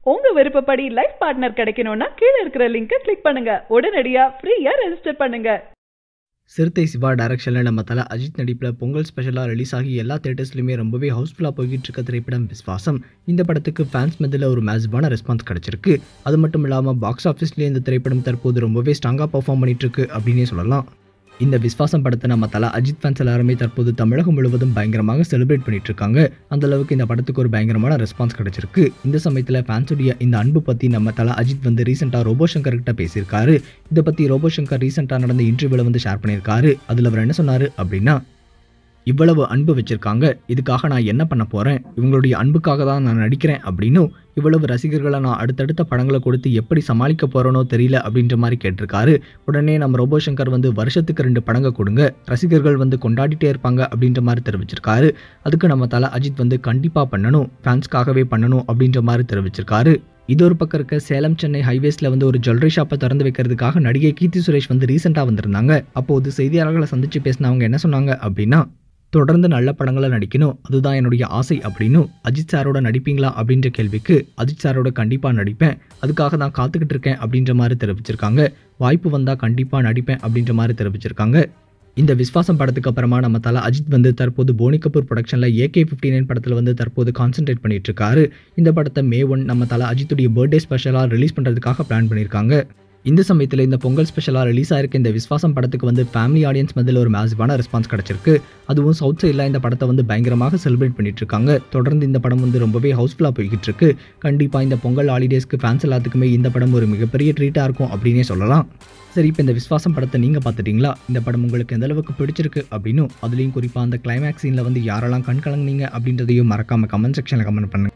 உங்க விருப்பப்படி life partner கிடைக்கணும்னா கீழே இருக்கிற லிங்கை கிளிக் பண்ணுங்க உடனடியா ஃப்ரீயா ரெஜிஸ்டர் பண்ணுங்க சிறுத்தை சிவா டைரக்ஷனில் நம்ம தலை அஜித் நடிப்பில் பொங்கல் ஸ்பெஷலாக ரிலீஸ் ஆகி எல்லா தேட்டர்ஸ்லையுமே ரொம்பவே ஹவுஸ்ஃபுல்லாக போய்கிட்டு இருக்க திரைப்படம் விஸ்வாசம் இந்த படத்துக்கு ஃபேன்ஸ் மத்தியில் ஒரு மேசிவான ரெஸ்பான்ஸ் கிடச்சிருக்கு அது மட்டும் இல்லாமல் பாக்ஸ் ஆஃபீஸ்லேயே இந்த திரைப்படம் தற்போது ரொம்பவே ஸ்ட்ராங்காக பர்ஃபார்ம் பண்ணிட்டு இருக்கு அப்படின்னே சொல்லலாம் இந்த விஸ்வாசம் படத்தை நம்ம தலை அஜித் ஃபேன்ஸ் எல்லாருமே தற்போது தமிழகம் முழுவதும் பயங்கரமாக செலிப்ரேட் பண்ணிட்டு இருக்காங்க அந்த அளவுக்கு இந்த படத்துக்கு ஒரு பயங்கரமான ரெஸ்பான்ஸ் கிடைச்சிருக்கு இந்த சமயத்தில் ஃபேன்ஸுடைய இந்த அன்பு பற்றி நம்ம தலை அஜித் வந்து ரீசெண்டாக ரோபோ சங்கர் கிட்ட பேசியிருக்காரு இதை பற்றி ரோபோ சங்கர் ரீசெண்டாக நடந்த இன்டர்வியூவில் வந்து ஷேர் பண்ணியிருக்காரு அதில் அவர் என்ன சொன்னார் அப்படின்னா இவ்வளவு அன்பு வச்சிருக்காங்க இதுக்காக நான் என்ன பண்ண போகிறேன் இவங்களுடைய அன்புக்காக தான் நான் நடிக்கிறேன் அப்படின்னும் இவ்வளவு ரசிகர்களை நான் அடுத்தடுத்த படங்களை கொடுத்து எப்படி சமாளிக்க போகிறேனோ தெரியல அப்படின்ற மாதிரி கேட்டிருக்காரு உடனே நம்ம ரோபோ சங்கர் வந்து வருஷத்துக்கு ரெண்டு படங்க கொடுங்க ரசிகர்கள் வந்து கொண்டாடிட்டே இருப்பாங்க அப்படின்ற மாதிரி தெரிவிச்சிருக்காரு அதுக்கு நம்ம தலை அஜித் வந்து கண்டிப்பாக பண்ணணும் ஃபேன்ஸ்க்காகவே பண்ணணும் அப்படின்ற மாதிரி தெரிவிச்சிருக்காரு இது ஒரு பக்கம் இருக்க சேலம் சென்னை ஹைவேஸில் வந்து ஒரு ஜுவல்லரி ஷாப்பை திறந்து வைக்கிறதுக்காக நடிகை கீர்த்தி சுரேஷ் வந்து ரீசெண்டாக வந்திருந்தாங்க அப்போது செய்தியாளர்களை சந்திச்சு பேசினவங்க என்ன சொன்னாங்க அப்படின்னா தொடர்ந்து நல்ல படங்களை நடிக்கணும் அதுதான் என்னுடைய ஆசை அப்படின்னு அஜித் சாரோட நடிப்பீங்களா அப்படின்ற கேள்விக்கு அஜித் சாரோட கண்டிப்பாக நடிப்பேன் அதுக்காக தான் காத்துக்கிட்டு இருக்கேன் அப்படின்ற மாதிரி தெரிவிச்சிருக்காங்க வாய்ப்பு வந்தால் கண்டிப்பாக நடிப்பேன் அப்படின்ற மாதிரி தெரிவிச்சிருக்காங்க இந்த விஸ்வாசம் படத்துக்கு அப்புறமா நம்ம தலை அஜித் வந்து தற்போது போனி கபூர் ப்ரொடக்ஷனில் ஏகே ஃபிஃப்டி நைன் படத்தில் வந்து தற்போது கான்சென்ட்ரேட் பண்ணிட்டு இருக்காரு இந்த படத்தை மே ஒன் நம்ம தலை அஜித்துடைய பர்த்டே ஸ்பெஷலாக ரிலீஸ் பண்ணுறதுக்காக பிளான் பண்ணியிருக்காங்க இந்த சமயத்தில் இந்த பொங்கல் ஸ்பெஷலாக ரிலீஸ் ஆயிருக்க இந்த விஸ்வாசம் படத்துக்கு வந்து ஃபேமிலி ஆடியன்ஸ் மத்தியில் ஒரு மேசிவான ரெஸ்பான்ஸ் கிடச்சிருக்கு அதுவும் சவுத் சைடில் இந்த படத்தை வந்து பயங்கரமாக செலிப்ரேட் பண்ணிட்டு இருக்காங்க தொடர்ந்து இந்த படம் வந்து ரொம்பவே ஹவுஸ்ஃபுல்லாக போய்கிட்டு இருக்கு கண்டிப்பாக இந்த பொங்கல் ஹாலிடேஸ்க்கு ஃபேன்ஸ் எல்லாத்துக்குமே இந்த படம் ஒரு மிகப்பெரிய ட்ரீட்டாக இருக்கும் அப்படின்னே சொல்லலாம் சரி இப்போ இந்த விஸ்வாசம் படத்தை நீங்கள் பார்த்துட்டீங்களா இந்த படம் உங்களுக்கு எந்த அளவுக்கு பிடிச்சிருக்கு அப்படின்னும் அதுலேயும் குறிப்பாக அந்த கிளைமேக்ஸ் சீனில் வந்து யாரெல்லாம் கண் கலங்குனீங்க அப்படின்றதையும் மறக்காமல் கமெண்ட் செக்ஷனில் கமெண்ட் பண்ணுங்க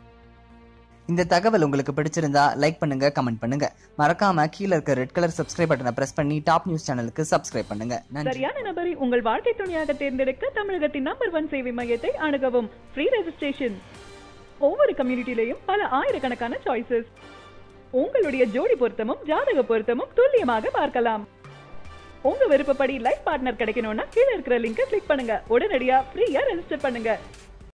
இந்த தகவல் உங்களுக்கு பிடிச்சிருந்தா லைக் பண்ணுங்க கமெண்ட் பண்ணுங்க மறக்காம கீழ இருக்க ரெட் கலர் சப்ஸ்கிரைப் பட்டனை பிரஸ் பண்ணி டாப் நியூஸ் சேனலுக்கு சப்ஸ்கிரைப் பண்ணுங்க நன்றி சரியான நபரை உங்கள் வாழ்க்கை துணையாக தேர்ந்தெடுக்க தமிழகத்தின் நம்பர் ஒன் சேவை மையத்தை அணுகவும் ஃப்ரீ ரெஜிஸ்ட்ரேஷன் ஒவ்வொரு கம்யூனிட்டிலையும் பல ஆயிரக்கணக்கான சாய்ஸஸ் உங்களுடைய ஜோடி பொருத்தமும் ஜாதக பொருத்தமும் துல்லியமாக பார்க்கலாம் உங்க விருப்பப்படி லைஃப் பார்ட்னர் கிடைக்கணும்னா கீழே இருக்கிற லிங்கை கிளிக் பண்ணுங்க உடனடியா ஃப்ரீயா ரெஜிஸ்டர் பண்ணுங்க